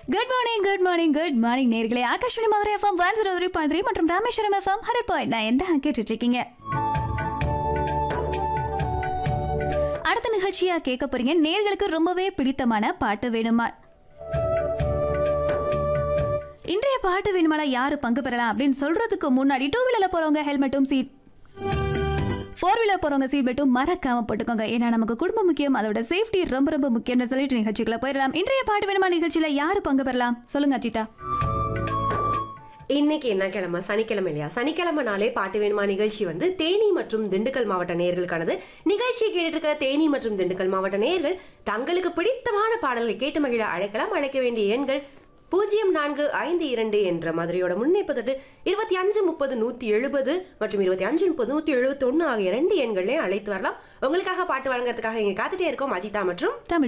good morning good morning good morning நேர்களே Akashvani Madurai FM one zero three point three மற்றும் Rameswaram FM hundred point nine தான் கேட்டுட்டு இருக்கீங்க அடுத்த நிகழ்ச்சியா கேட்க போறீங்க நேர்களுக்கு ரொம்பவே பிடித்தமான பாட்டு வேணுமா இன்றைய பாட்டு வேணுமால யாரு பங்கு பெறலாம் அப்படின்னு சொல்றதுக்கு முன்னாடி டூ வீலர்ல போறவங்க ஹெல்மெட்டும் சீட் ஃபோர் வீலர் போறவங்க சீட் பெல்ட்டும் மறக்காம போட்டுக்கோங்க ஏன்னா நமக்கு குடும்பம் முக்கியம் அதோட சேஃப்டி ரொம்ப ரொம்ப முக்கியம்னு சொல்லிட்டு நிகழ்ச்சிக்குள்ள போயிடலாம் இன்றைய பாட்டு வேணுமா நிகழ்ச்சியில யாரு பங்கு பெறலாம் சொல்லுங்க அஜிதா இன்னைக்கு என்ன கிழமை சனிக்கிழமை இல்லையா சனிக்கிழமை நாளே பாட்டு வேணுமா நிகழ்ச்சி வந்து தேனி மற்றும் திண்டுக்கல் மாவட்ட நேயர்களுக்கானது நிகழ்ச்சியை கேட்டுட்டு இருக்க தேனி மற்றும் திண்டுக்கல் மாவட்ட நேயர்கள் தங்களுக்கு பிடித்தமான பாடல்களை கேட்டு மகிழ அழைக்கலாம் அழைக்க வேண்டிய எண்கள் பூஜ்ஜியம் நான்கு ஐந்து இரண்டு என்ற மதுரையோட முன்னிப்பு தொட்டு இருபத்தி அஞ்சு முப்பது நூத்தி எழுபது மற்றும் இருபத்தி அஞ்சு முப்பது நூத்தி எழுபத்தி ஒன்னு ஆகிய ரெண்டு எண்களையும் அழைத்து வரலாம் உங்களுக்காக பாட்டு வழங்குறதுக்காக இங்க காத்துட்டே இருக்கோம் அஜிதா மற்றும் தமிழ்